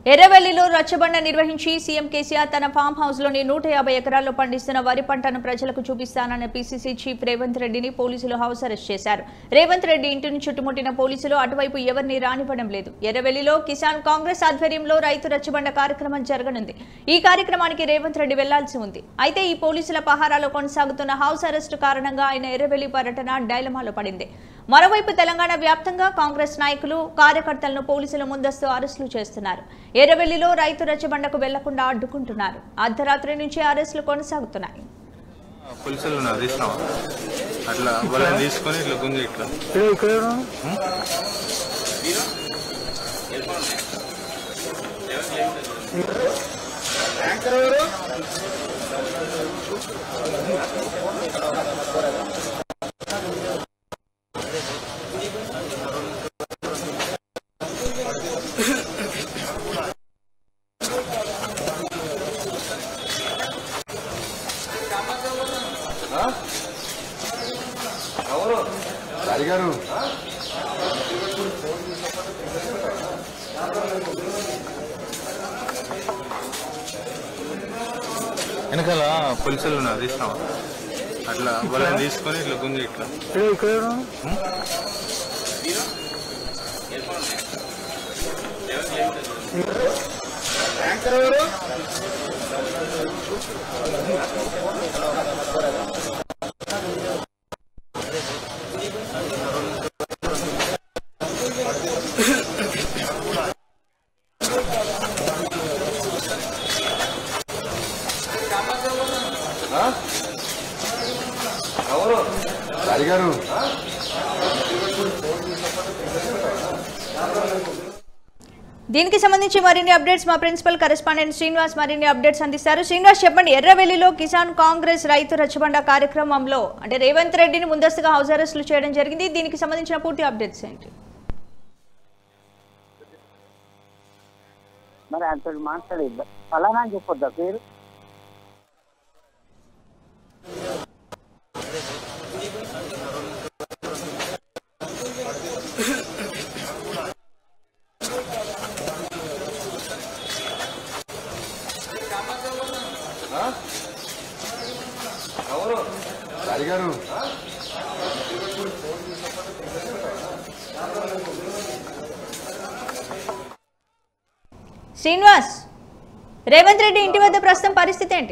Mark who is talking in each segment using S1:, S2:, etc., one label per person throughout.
S1: ఎర్రవెల్లిలో రచ్చబండ నిర్వహించి సీఎం కేసీఆర్ తన farm house లోని నూట యాభై ఎకరాల్లో పండిస్తున్న వరి పంటను ప్రజలకు చూపిస్తానన్న పీసీసీ చీఫ్ రేవంత్ రెడ్డిని పోలీసులు హౌస్ అరెస్ట్ చేశారు రేవంత్ రెడ్డి ఇంటిని చుట్టుముట్టిన పోలీసులు అటువైపు ఎవరిని రానివ్వడం లేదు ఎర్రవెల్లిలో కిసాన్ కాంగ్రెస్ ఆధ్వర్యంలో రైతు రచ్చబండ కార్యక్రమం జరగనుంది ఈ కార్యక్రమానికి రేవంత్ రెడ్డి వెళ్లాల్సి ఉంది అయితే ఈ పోలీసుల పహారాలో కొనసాగుతున్న హౌస్ అరెస్టు కారణంగా ఆయన ఎర్రవెల్లి పర్యటన డైలమాలో పడింది మరోవైపు తెలంగాణ వ్యాప్తంగా కాంగ్రెస్ నాయకులు కార్యకర్తలను పోలీసులు ముందస్తు అరెస్టులు చేస్తున్నారు ఎర్రవెల్లిలో రైతు రచ్చబండకు వెళ్లకుండా అడ్డుకుంటున్నారు అర్ధరాత్రి నుంచి అరెస్టులు కొనసాగుతున్నాయి
S2: పులుసులు ఉన్నారు తీసినావా అట్లా వాళ్ళని తీసుకొని ఇట్లా గుంజి ఇట్లా
S3: గారు
S2: వెనకాల పులుసులు ఉన్నారు తీసినావా అట్లా వాళ్ళని తీసుకొని ఇట్లా గుంజి ఇట్లా
S3: గారు
S1: దీనికి సంబంధించి మరిన్ని అప్డేట్స్ మా ప్రిన్సిపల్ కరెస్పాండెంట్ శ్రీనివాస్ మరిన్ని అప్డేట్స్ అందిస్తారు శ్రీనివాస్ చెప్పండి ఎర్రవెల్లిలో కిసాన్ కాంగ్రెస్ రైతు రచ్చబండ కార్యక్రమంలో అంటే రేవంత్ రెడ్డిని ముందస్తుగా హౌస్ అరెస్టులు చేయడం జరిగింది దీనికి సంబంధించిన పూర్తి అప్డేట్స్ ఏంటి
S4: మరి అంతటి మాట్లాడేద్దాం ఫలానా అని చెప్పొద్దా పేరు
S3: గారు
S1: శ్రీనివాస్ రేవంత్ రెడ్డి ఇంటి వద్ద ప్రస్తుతం పరిస్థితి ఏంటి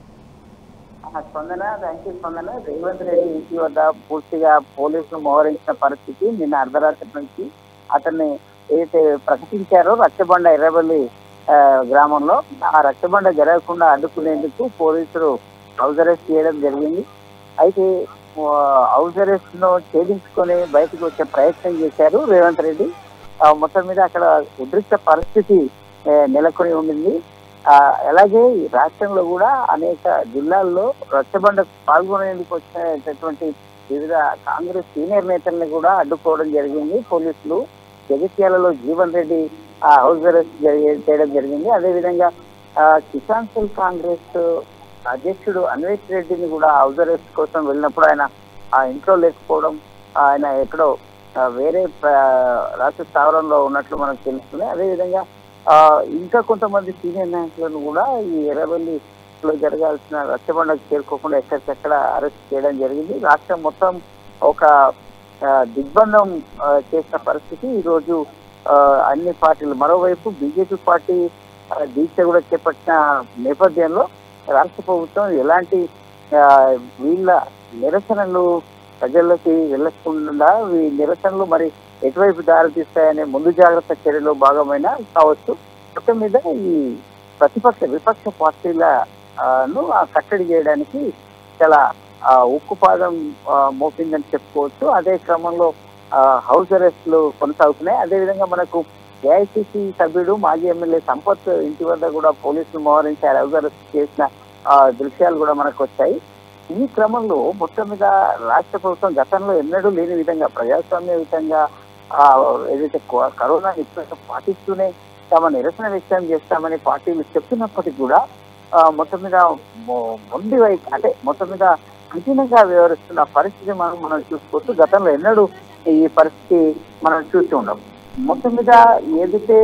S4: ఆ స్పందన థ్యాంక్ యూ స్పందన రేవంత్ రెడ్డి ఇంటి వద్ద పూర్తిగా పోలీసులు మోహరించిన పరిస్థితి నిన్న అర్ధరాత్రి నుంచి అతన్ని ఏదైతే ప్రకటించారో రచ్చబండ ఎర్రబల్లి ఆ, గ్రామంలో ఆ రచ్చబండ జరగకుండా అడ్డుకునేందుకు పోలీసులు హౌస్ అరెస్ట్ చేయడం జరిగింది అయితే ఆ, హౌస్ అరెస్ట్ ను ఛేదించుకొని బయటకు వచ్చే ప్రయత్నం చేశారు రేవంత్ రెడ్డి ఆ, మొత్తం మీద అక్కడ ఉద్రిక్త పరిస్థితి ఆ, నెలకొని ఉండింది ఆ, అలాగే ఈ రాష్ట్రంలో కూడా అనేక జిల్లాల్లో రచ్చబండ పాల్గొనేందుకు వచ్చినటువంటి వివిధ కాంగ్రెస్ సీనియర్ నేతల్ని కూడా అడ్డుకోవడం జరిగింది పోలీసులు జగిత్యాలలో జీవన్ రెడ్డి ఆ, హౌస్ అరెస్ట్ జరిగే- చేయడం జరిగింది అదేవిధంగా ఆ, కిసాన్ సెల్ కాంగ్రెస్ అధ్యక్షుడు అన్వేష్ రెడ్డిని కూడా హౌస్ అరెస్ట్ కోసం వెళ్ళినప్పుడు ఆయన ఆ ఇంట్లో లేకపోవడం ఆయన ఎక్కడో ఆ, వేరే ప్ర- రాష్ట్ర స్థావరంలో ఉన్నట్లు మనకు తెలుస్తుంది అదేవిధంగా ఆ, ఇంకా కొంతమంది సీనియర్ నాయకులను కూడా ఈ ఎర్రవల్లిలో జరగాల్సిన రచ్చబండకు చేరుకోకుండా ఎక్కడికెక్కడ అరెస్ట్ చేయడం జరిగింది రాష్ట్రం మొత్తం ఒక ఆ, దిగ్బంధం ఆ, చేసిన పరిస్థితి ఈ రోజు ఆ, అన్ని పార్టీలు మరోవైపు బీజేపీ పార్టీ ఆ, దీక్ష కూడా చేపట్టిన నేపథ్యంలో రాష్ట్ర ప్రభుత్వం ఎలాంటి ఆ, వీళ్ళ నిరసనలు ప్రజల్లోకి వెళ్లకుండా ఈ నిరసనలు మరి ఎటువైపు దారి తీస్తాయనే ముందు జాగ్రత్త చర్యలో భాగమైన కావచ్చు మొత్తం మీద ఈ ప్రతిపక్ష విపక్ష పార్టీల ఆ, ను ఆ కట్టడి చేయడానికి చాలా ఆ, ఉక్కుపాదం ఆ, మోపిందని చెప్పుకోవచ్చు అదే క్రమంలో ఆ, హౌస్ అరెస్టులు కొనసాగుతున్నాయి అదేవిధంగా మనకు ఏఐసిసి సభ్యుడు మాజీ ఎమ్మెల్యే సంపత్ ఇంటి వద్ద కూడా పోలీసులు మోహరించి హౌస్ అరెస్ట్ చేసిన ఆ, దృశ్యాలు కూడా మనకు వచ్చాయి ఈ క్రమంలో మొత్తం మీద రాష్ట్ర ప్రభుత్వం గతంలో ఎన్నడూ లేని విధంగా ప్రజాస్వామ్యయుతంగా ఆ, ఏదైతే కో- కరోనా నిష్పత్తి పాటిస్తూనే తమ నిరసన వ్యక్తం చేస్తామని పార్టీలు చెప్తున్నప్పటికీ కూడా ఆ, మొత్తం మీద మొ- మొండి వై అంటే మొత్తం మీద కఠినంగా వ్యవహరిస్తున్న పరిస్థితి మనం మనం చూసుకోవచ్చు గతంలో ఎన్నడూ ఈ పరిస్థితి మనం చూస్తూ ఉన్నాం మొత్తం మీద ఏదైతే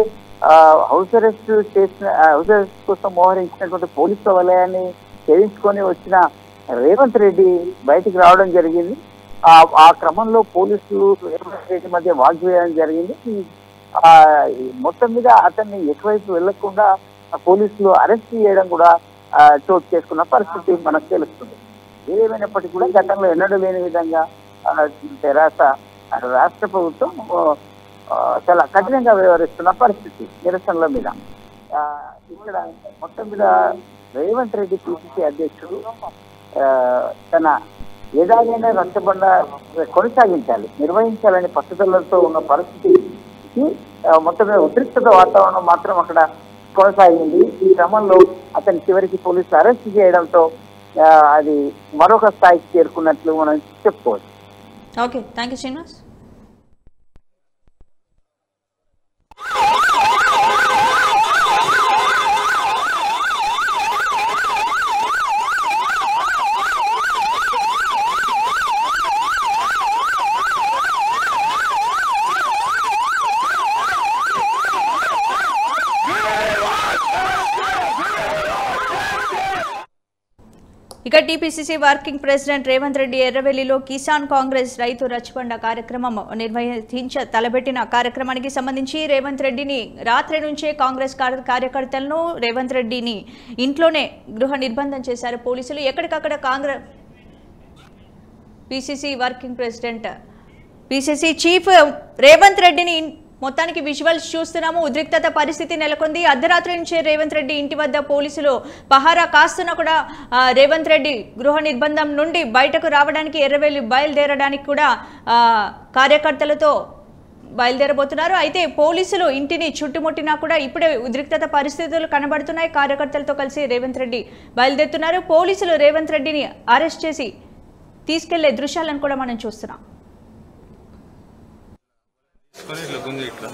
S4: ఆ, హౌస్ అరెస్ట్ చేసిన ఆ, హౌస్ అరెస్ట్ కోసం మోహరించినటువంటి పోలీసుల వలయాన్ని ఛేదించుకొని వచ్చిన రేవంత్ రెడ్డి బయటికి రావడం జరిగింది ఆ ఆ క్రమంలో పోలీసులు రేవంత్ రెడ్డి మధ్య వాగ్వేయం జరిగింది ఈ- ఆ ఈ మొత్తం మీద అతన్ని ఎటువైపు వెళ్లకుండా ఆ పోలీసులు అరెస్ట్ చేయడం కూడా ఆ, చోటు చేసుకున్న పరిస్థితి మనకు తెలుస్తుంది ఏదేమైనప్పటికీ కూడా గతంలో ఎన్నడూ లేని విధంగా ఆ, తెరాస ఆ, రాష్ట్ర ప్రభుత్వం ఆ, చాలా కఠినంగా వ్యవహరిస్తున్న పరిస్థితి నిరసనల మీద ఆ, ఇక్కడ మొత్తం మీద రేవంత్ రెడ్డి పిసిసి అధ్యక్షుడు ఆ, తన ఏదాగైనా రచ్చబండ కొనసాగించాలి నిర్వహించాలని పట్టుదలతో ఉన్న పరిస్థితికి ఆ, మొత్తం మీద ఉద్రిక్తత వాతావరణం మాత్రం అక్కడ కొనసాగింది ఈ క్రమంలో అతని చివరికి పోలీసులు అరెస్ట్ చేయడంతో ఆ, అది మరొక స్థాయికి చేరుకున్నట్లు మనం చెప్పుకోవచ్చు
S1: ఓకే థ్యాంక్ యూ శ్రీనివాస్ ఇక TPCC working president Revanth Reddy ఎర్రవెల్లిలో కిసాన్ కాంగ్రెస్ రైతు రచ్చబండ కార్యక్రమం నిర్వహించ తలపెట్టిన కార్యక్రమానికి సంబంధించి రేవంత్ రెడ్డిని రాత్రి నుంచే కాంగ్రెస్ కార్య- కార్యకర్తలను రేవంత్ రెడ్డిని ఇంట్లోనే గృహ నిర్బంధం చేశారు పోలీసులు ఎక్కడికక్కడ Congress PCC working president PCC chief Revanth రెడ్డిని ఇన్- మొత్తానికి విజువల్స్ చూస్తున్నాము ఉద్రిక్తత పరిస్థితి నెలకొంది అర్ధరాత్రి నుంచే రేవంత్ రెడ్డి ఇంటి వద్ద పోలీసులు పహారా కాస్తున్నా కూడా ఆ, రేవంత్ రెడ్డి గృహ నిర్బంధం నుండి బయటకు రావడానికి ఎర్రవెల్లి బయలుదేరడానికి కూడా ఆ, కార్యకర్తలతో బయలుదేరబోతున్నారు అయితే పోలీసులు ఇంటిని చుట్టుముట్టినా కూడా ఇప్పుడే ఉద్రిక్తత పరిస్థితులు కనబడుతున్నాయి కార్యకర్తలతో కలిసి రేవంత్ రెడ్డి బయలుదేరుతున్నారు పోలీసులు రేవంత్ రెడ్డిని అరెస్ట్ చేసి తీసుకెళ్లే దృశ్యాలను కూడా మనం చూస్తున్నాం
S2: తీసుకొని ఇట్లా గుంజి ఇట్లా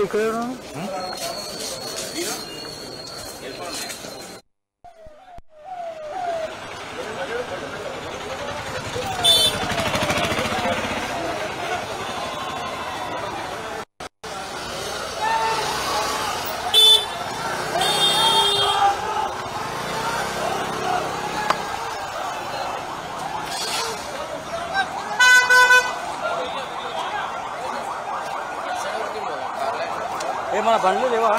S3: ఏమన్నా బండ్లు లేవా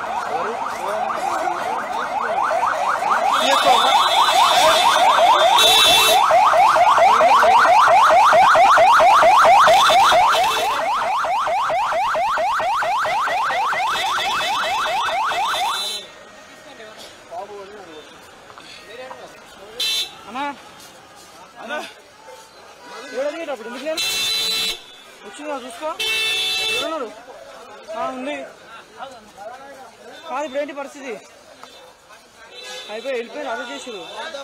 S3: అన్నా అన్నా ఏడ దిగేటప్పుడు ఎందుకు నేను వచ్చిందా చూసుకో ఎవరున్నారు? ఆ, ఉంది కాదు ఇప్పుడు ఏంటి పరిస్థితి అయిపోయి వెళ్ళిపోయి అదే చేసారు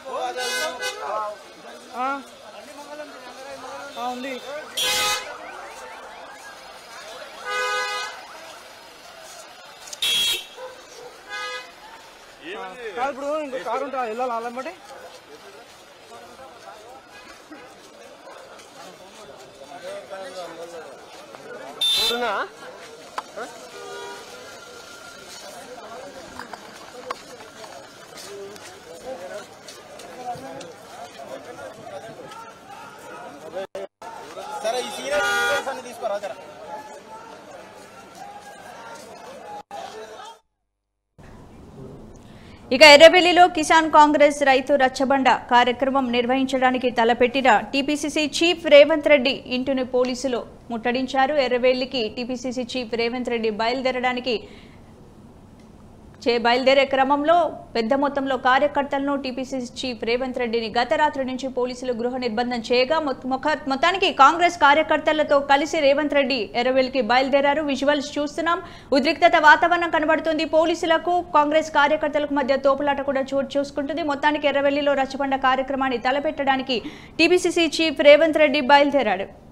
S3: ఉంది ఆ, కాదు ఇప్పుడు ఇంకో కారు ఉంటా వెళ్ళాలి వాళ్ళమ్మటి
S1: ఇక ఎర్రబెల్లిలో కిసాన్ కాంగ్రెస్ రైతు రచ్చబండ కార్యక్రమం నిర్వహించడానికి తలపెట్టిన టీపీసీసీ చీఫ్ రేవంత్ రెడ్డి ఇంటిని పోలీసులు ముట్టడించారు ఎర్రబెల్లికి టీపీసీసీ చీఫ్ రేవంత్ రెడ్డి బయలుదేరడానికి చే బయలుదేరే క్రమంలో పెద్ద మొత్తంలో కార్యకర్తలను టీపీసీసీ చీఫ్ రేవంత్ రెడ్డిని గత రాత్రి నుంచి పోలీసులు గృహ నిర్బంధం చేయగా మొత్త- మొక్క- మొత్తానికి కాంగ్రెస్ కార్యకర్తలతో కలిసి రేవంత్ రెడ్డి ఎర్రవెల్లికి బయలుదేరారు విజువల్స్ చూస్తున్నాం ఉద్రిక్తత వాతావరణం కనబడుతుంది పోలీసులకు కాంగ్రెస్ కార్యకర్తలకు మధ్య తోపులాట కూడా చోటు చూసుకుంటుంది మొత్తానికి ఎర్రవెల్లిలో రచ్చబండ కార్యక్రమాన్ని తలపెట్టడానికి టీపీసీసీ చీఫ్ రేవంత్ రెడ్డి బయలుదేరాడు